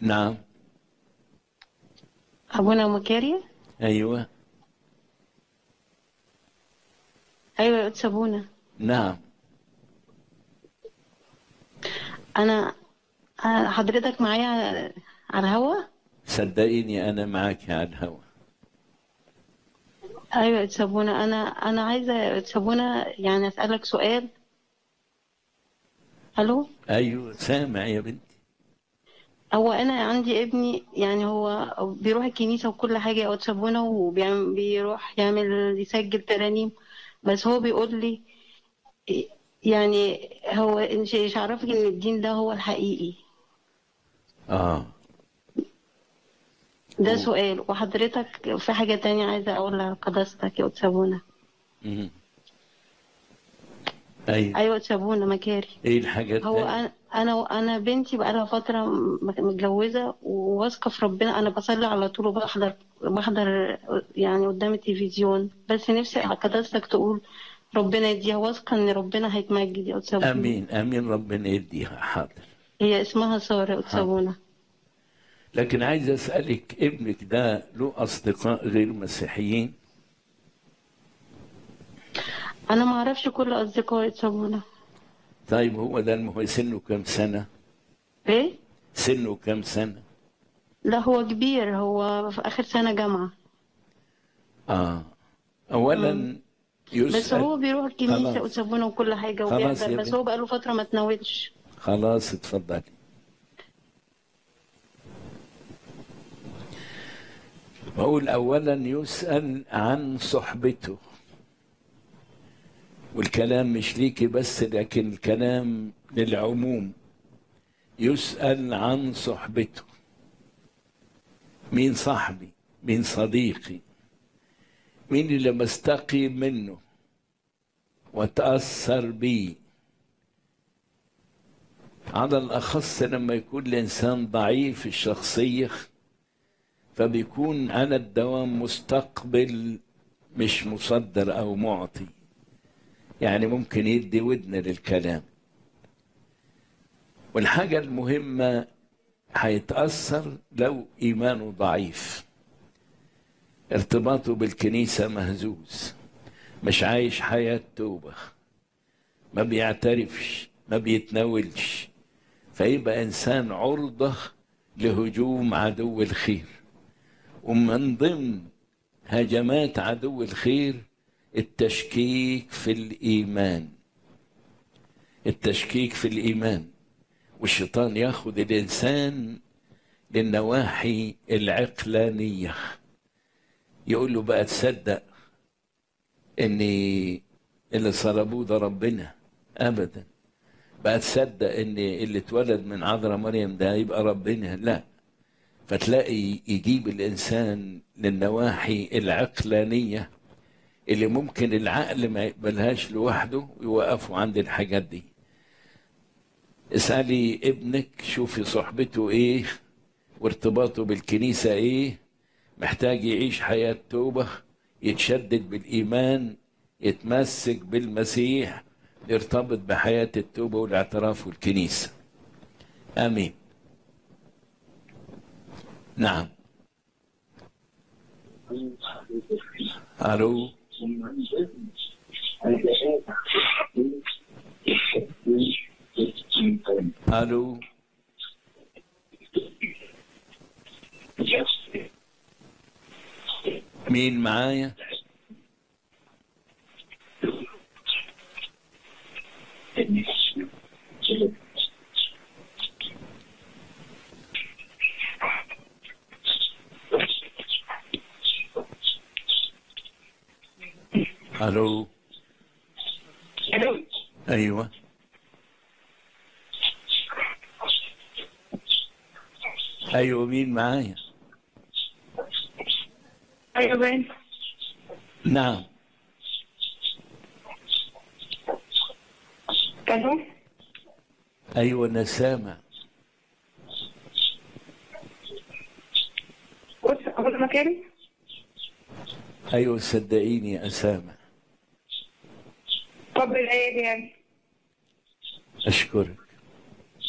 نعم أبونا مكاري أيوة أيوة يا قدس أبونا نعم أنا أنا- حضرتك معايا على الهوا صدقيني أنا معك على الهوا أيوة يا قدس أبونا أنا أنا عايزة يا قدس أبونا يعني أسألك سؤال ألو أيوة سامع يا بنتي هو أنا عندي ابني يعني هو بيروح الكنيسة وكل حاجة يا قدس أبونا وبيروح يعمل يسجل ترانيم بس هو بيقول لي يعني هو مش مش عارفك إن الدين ده هو الحقيقي آه ده أوه. سؤال وحضرتك في حاجة تانية عايزة أقولها لقداستك يا قدس أبونا مم. أيوة أيوة قدس أبونا مكاري إيه الحاجات هو دي؟ انا انا انا بنتي بقالها فتره م- متجوزه وواثقه في ربنا انا بصلي على طول وبحضر بحضر يعني قدام التلفزيون بس نفسي قداستك تقول ربنا يديها واثقه ان ربنا هيتمجد يا قدس أبونا. آمين آمين ربنا يديها حاضر هي اسمها ساره يا قدس حاضر. أبونا. لكن عايز أسألك ابنك ده له أصدقاء غير مسيحيين؟ انا ما اعرفش كل اصدقائي يا قدس أبونا. طيب هو ده المهم سنه كم سنة؟ ايه سنه كم سنة؟ لا هو كبير هو في اخر سنه جامعه آه أولا بس يسأل هو بيروح الكنيسه خلاص. يا قدس أبونا وكل حاجه خلاص يا وبيحضر بس بنت. هو بقاله فتره ما تناولش خلاص اتفضلي بقول أولا يسأل عن صحبته والكلام مش ليكي بس لكن الكلام للعموم يسأل عن صحبته مين صاحبي مين صديقي مين اللي بستقي منه وتأثر بيه على الأخص لما يكون الإنسان ضعيف الشخصية فبيكون على الدوام مستقبل مش مصدر أو معطي يعني ممكن يدي ودن للكلام والحاجة المهمة هيتأثر لو إيمانه ضعيف ارتباطه بالكنيسة مهزوز مش عايش حياة توبة ما بيعترفش ما بيتناولش فيبقى إنسان عرضة لهجوم عدو الخير ومن ضمن هجمات عدو الخير التشكيك في الإيمان التشكيك في الإيمان والشيطان ياخذ الإنسان للنواحي العقلانية يقول له بقى تصدق ان اللي صلبوه ده ربنا ابدا بقى تصدق ان اللي اتولد من عذراء مريم ده يبقى ربنا لا فتلاقي يجيب الانسان للنواحي العقلانيه اللي ممكن العقل ما يقبلهاش لوحده ويوقفوا عند الحاجات دي اسألي ابنك شوفي صحبته ايه وارتباطه بالكنيسة ايه محتاج يعيش حياة توبة يتشدد بالإيمان يتمسك بالمسيح يرتبط بحياة التوبة والاعتراف والكنيسة آمين نعم ألو ألو مين معايا ألو الو أيوة أيوة مين معايا ايوه باين نعم الو أيوة أنا سامع بص ابو المكاري أيوة صدقيني أسامع طب الايه دي يعني أشكرك